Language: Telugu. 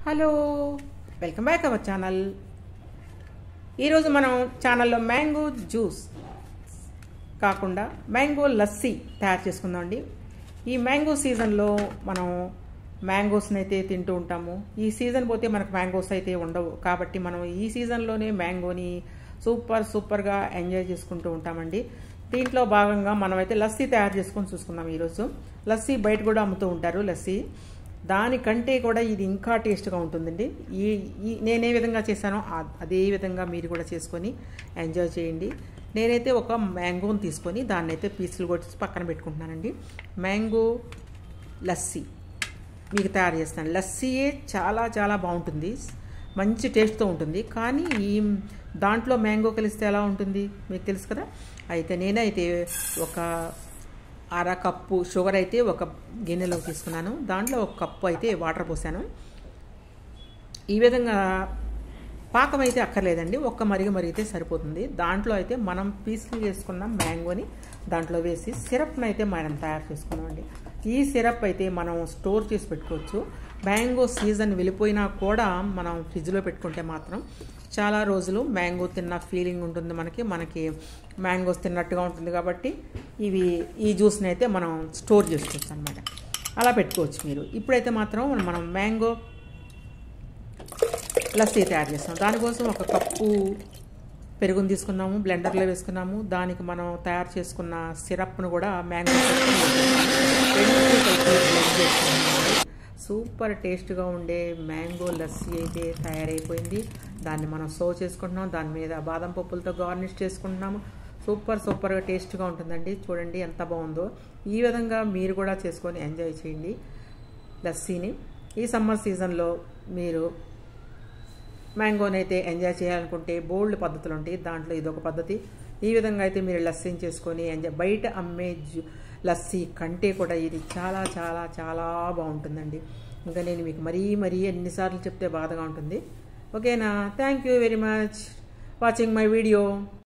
hello welcome back our channel ఈరోజు మనం ఛానల్లో మ్యాంగో జ్యూస్ కాకుండా మ్యాంగో లస్సీ తయారు చేసుకుందామండి ఈ మ్యాంగో సీజన్లో మనం మ్యాంగోస్ని అయితే తింటూ ఉంటాము ఈ సీజన్ పోతే మనకు మ్యాంగోస్ అయితే ఉండవు కాబట్టి మనం ఈ సీజన్లోనే మ్యాంగోని సూపర్ సూపర్గా ఎంజాయ్ చేసుకుంటూ ఉంటామండి దీంట్లో భాగంగా మనమైతే లస్సీ తయారు చేసుకొని చూసుకుందాం ఈరోజు లస్సీ బయట కూడా అమ్ముతూ ఉంటారు లస్సీ దానికంటే కూడా ఇది ఇంకా టేస్ట్గా ఉంటుందండి ఈ ఈ నేనే విధంగా చేశానో ఆ- అదే విధంగా మీరు కూడా చేసుకొని ఎంజాయ్ చేయండి నేనైతే ఒక మ్యాంగోని తీసుకొని దాన్ని అయితే పీసులు కొట్టి పక్కన పెట్టుకుంటున్నానండి మ్యాంగో లస్సీ మీకు తయారు చేస్తాను లస్సీయే చాలా చాలా బాగుంటుంది మంచి టేస్ట్తో ఉంటుంది కానీ ఈ దాంట్లో మ్యాంగో కలిస్తే ఎలా ఉంటుంది మీకు తెలుసు కదా అయితే నేనైతే ఒక అర కప్పు షుగర్ అయితే ఒక గిన్నెలో తీసుకున్నాను దాంట్లో ఒక కప్పు అయితే వాటర్ పోసాను ఈ విధంగా పాకం అయితే అక్కర్లేదండి ఒక్క మరిగి మరిగితే సరిపోతుంది దాంట్లో అయితే మనం పీసులు చేసుకున్న మ్యాంగోని దాంట్లో వేసి సిరప్ని అయితే మనం తయారు చేసుకున్నామండి ఈ సిరప్ అయితే మనం స్టోర్ చేసి పెట్టుకోవచ్చు మ్యాంగో సీజన్ వెళ్ళిపోయినా కూడా మనం ఫ్రిడ్జ్లో పెట్టుకుంటే మాత్రం చాలా రోజులు మ్యాంగో తిన్న ఫీలింగ్ ఉంటుంది మనకి మనకి మ్యాంగోస్ తిన్నట్టుగా ఉంటుంది కాబట్టి ఇవి ఈ జ్యూస్ని అయితే మనం స్టోర్ చేసుకోవచ్చు అనమాట అలా పెట్టుకోవచ్చు మీరు ఇప్పుడైతే మాత్రం మనం మ్యాంగో లస్సీ తయారు చేస్తాం దానికోసం ఒక కప్పు పెరుగుని తీసుకున్నాము బ్లెండర్లో వేసుకున్నాము దానికి మనం తయారు చేసుకున్న సిరప్ను కూడా మ్యాంగో సూపర్ టేస్ట్గా ఉండే మ్యాంగో లస్సీ అయితే తయారైపోయింది దాన్ని మనం సర్వ్ చేసుకుంటున్నాం దాని మీద బాదం పప్పులతో గార్నిష్ చేసుకుంటున్నాము సూపర్ సూపర్గా టేస్ట్గా ఉంటుందండి చూడండి ఎంత బాగుందో ఈ విధంగా మీరు కూడా చేసుకొని ఎంజాయ్ చేయండి లస్సీని ఈ సమ్మర్ సీజన్లో మీరు మ్యాంగోని అయితే ఎంజాయ్ చేయాలనుకుంటే బోల్డ్ పద్ధతులు ఉంటాయి దాంట్లో ఇదొక పద్ధతి ఈ విధంగా అయితే మీరు లస్సీని చేసుకొని ఎంజాయ్ బయట అమ్మే జు లస్సీ కంటే కూడా ఇది చాలా చాలా చాలా బాగుంటుందండి ఇంకా నేను మీకు మరీ మరీ ఎన్నిసార్లు చెప్తే బాధగా ఉంటుంది ఓకేనా thank you very much watching my video